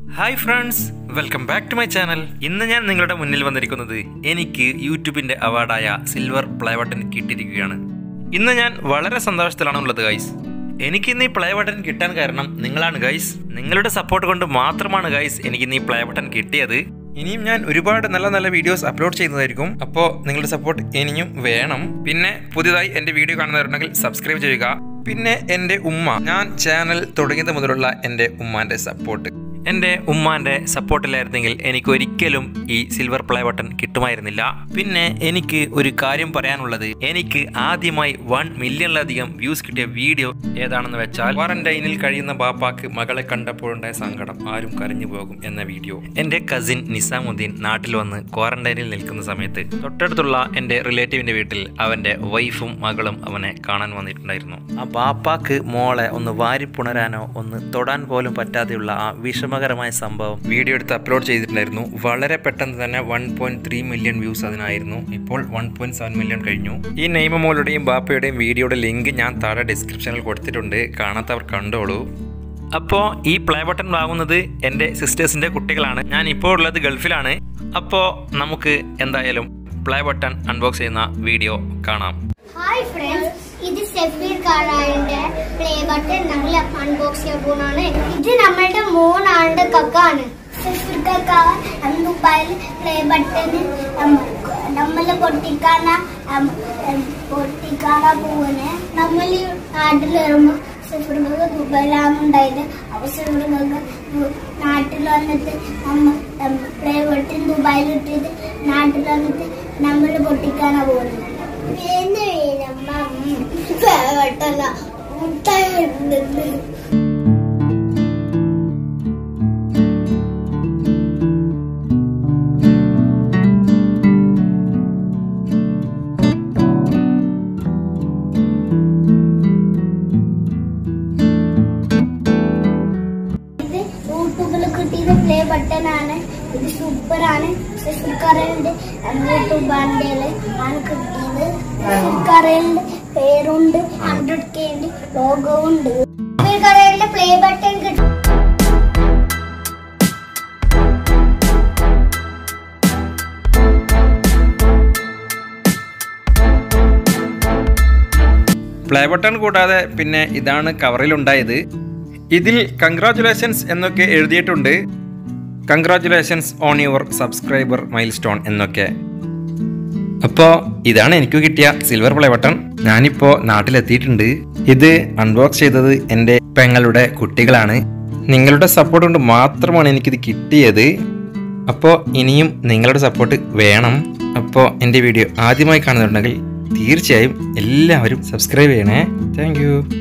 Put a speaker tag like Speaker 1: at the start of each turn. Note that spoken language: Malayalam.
Speaker 1: hi friends welcome back to my channel ഇന്ന് ഞാൻ നിങ്ങളുടെ മുന്നിൽ വന്നിരിക്കുന്നത് എനിക്ക് യൂട്യൂബിന്റെ അവാർഡായ സിൽവർ പ്ലേ ബട്ടൺ കിട്ടിയിരിക്കുകയാണ് ഇന്ന് ഞാൻ വളരെ സന്തോഷത്തിലാണ് ഉള്ളത് ഗൈസ് എനിക്ക് ഇന്ന് ഈ പ്ലേ ബട്ടൺ കിട്ടാൻ കാരണം നിങ്ങളാണ് ഗൈസ് നിങ്ങളുടെ സപ്പോർട്ട് കൊണ്ട് മാത്രമാണ് ഗൈസ് എനിക്ക് ഇന്ന് ഈ പ്ലേ ബട്ടൺ കിട്ടിയത് ഇനിയും ഞാൻ ഒരുപാട് നല്ല നല്ല വീഡിയോസ് അപ്ലോഡ് ചെയ്യുന്നതായിരിക്കും അപ്പോൾ നിങ്ങളുടെ സപ്പോർട്ട് ഇനിയും വേണം പിന്നെ പുതിയതായി എൻ്റെ വീഡിയോ കാണുന്നവരുണ്ടെങ്കിൽ സബ്സ്ക്രൈബ് ചെയ്യുക പിന്നെ എൻ്റെ ഉമ്മ ഞാൻ ചാനൽ തുടങ്ങിയത് മുതലുള്ള എൻ്റെ ഉമ്മാൻ്റെ സപ്പോർട്ട് എൻ്റെ ഉമ്മാൻ്റെ സപ്പോർട്ടിലായിരുന്നെങ്കിൽ എനിക്ക് ഒരിക്കലും ഈ സിൽവർ പ്ലേ ബട്ടൺ കിട്ടുമായിരുന്നില്ല പിന്നെ എനിക്ക് ഒരു കാര്യം പറയാനുള്ളത് എനിക്ക് ആദ്യമായി വൺ മില്യണിലധികം വ്യൂസ് കിട്ടിയ വീഡിയോ ഏതാണെന്ന് വെച്ചാൽ ക്വാറന്റൈനിൽ കഴിയുന്ന ബാപ്പാക്ക് മകളെ കണ്ടപ്പോഴുണ്ടായ സങ്കടം ആരും കരഞ്ഞു പോകും എന്ന വീഡിയോ എൻ്റെ കസിൻ നിസാമുദ്ദീൻ നാട്ടിൽ വന്ന് ക്വാറന്റൈനിൽ നിൽക്കുന്ന സമയത്ത് തൊട്ടടുത്തുള്ള എൻ്റെ റിലേറ്റീവിൻ്റെ വീട്ടിൽ അവൻ്റെ വൈഫും മകളും അവനെ കാണാൻ വന്നിട്ടുണ്ടായിരുന്നു ആ ബാപ്പാക്ക് മോളെ ഒന്ന് വാരിപ്പുണരാനോ ഒന്ന് തൊടാൻ പോലും പറ്റാതെയുള്ള ആ വിഷമകരമായ സംഭവം വീഡിയോ എടുത്ത് അപ്ലോഡ് ചെയ്തിട്ടുണ്ടായിരുന്നു വളരെ പെട്ടെന്ന് തന്നെ one point three million views അതിനായിരുന്നു ഇപ്പോൾ വൺ പോയിന്റ് സെവൻ മില്യൺ കഴിഞ്ഞു ഈ നെയ്മമോളുടെയും ബാപ്പയുടെയും വീഡിയോയുടെ ലിങ്ക് ഞാൻ താഴെ ഡിസ്ക്രിപ്ഷനിൽ കൊടുത്തിട്ടുണ്ട് കാണാത്തവർ കണ്ടോളൂ അപ്പോൾ ഈ പ്ലേ ബട്ടൺ വാങ്ങുന്നത് എൻ്റെ സിസ്റ്റേഴ്സിൻ്റെ കുട്ടികളാണ് ഞാൻ ഇപ്പോൾ ഉള്ളത് ഗൾഫിലാണ് അപ്പോൾ നമുക്ക് എന്തായാലും പ്ലേ ബട്ടൺ അൺബോക്സ് ചെയ്യുന്ന വീഡിയോ കാണാം
Speaker 2: ഹായ് ഫ്രണ്ട്സ് ഇത് സെഫീർ കാറായുടെ പ്ലേ ബട്ടൺ നമ്മൾ അൺബോക്സ് ചെയ്യാൻ പോകുന്നതാണ് ഇത് നമ്മളുടെ മൂന്നാളുടെ കക്കാണ് സെഫീർ കക്ക ദുബായിൽ പ്ലേ ബട്ടൺ നമ്മൾ പൊട്ടിക്കാന പൊട്ടിക്കാന പോവുന്നെ നമ്മൾ ഈ നാട്ടിൽ വരുമ്പോൾ സെഫീർ കക്ക ദുബായിലാണ് ഉണ്ടായത് അപ്പൊ സെഫീർ കക്ക നാട്ടിൽ വന്നിട്ട് നമ്മ പ്ലേ ബട്ടൺ ദുബായിൽ ഇട്ടിട്ട് നാട്ടിൽ വന്നിട്ട് നമ്മൾ പൊട്ടിക്കാനാ പോകുന്നത് വേണ്ട വേണമ്മ വേട്ടല്ല മുട്ടായിടുന്നത് ഇത് യൂട്യൂബിൽ കിട്ടിയത് പ്ലേ ബട്ടൺ ആണ് ഇത് സൂപ്പർ ആണ് ഫിൽക്കറയുണ്ട് യൂട്യൂബാൻ്റെ ആണ് കിട്ടിയത് ഫിൽക്കറയുടെ പേരുണ്ട് ഹൺഡ്രഡ് കെ ഉണ്ട് ലോഗോ ഉണ്ട് ഫിൽക്കറയുടെ പ്ലേ ബട്ടൺ കിട്ടി
Speaker 1: പ്ലേ ബട്ടൺ കൂടാതെ പിന്നെ ഇതാണ് കവറിലുണ്ടായത് ഇതിൽ കൺഗ്രാറ്റുലേഷൻസ് എന്നൊക്കെ എഴുതിയിട്ടുണ്ട് congratulations on your subscriber milestone എന്നൊക്കെ അപ്പോൾ ഇതാണ് എനിക്ക് കിട്ടിയ സിൽവർ പ്ലേ ബട്ടൺ ഞാനിപ്പോൾ നാട്ടിലെത്തിയിട്ടുണ്ട് ഇത് അൺബോക്സ് ചെയ്തത് എൻ്റെ പെങ്ങളുടെ കുട്ടികളാണ് നിങ്ങളുടെ സപ്പോർട്ട് കൊണ്ട് മാത്രമാണ് എനിക്കിത് കിട്ടിയത് അപ്പോൾ ഇനിയും നിങ്ങളുടെ സപ്പോർട്ട് വേണം അപ്പോൾ എൻ്റെ വീഡിയോ ആദ്യമായി കാണുന്നുണ്ടെങ്കിൽ തീർച്ചയായും എല്ലാവരും സബ്സ്ക്രൈബ് ചെയ്യണേ താങ്ക്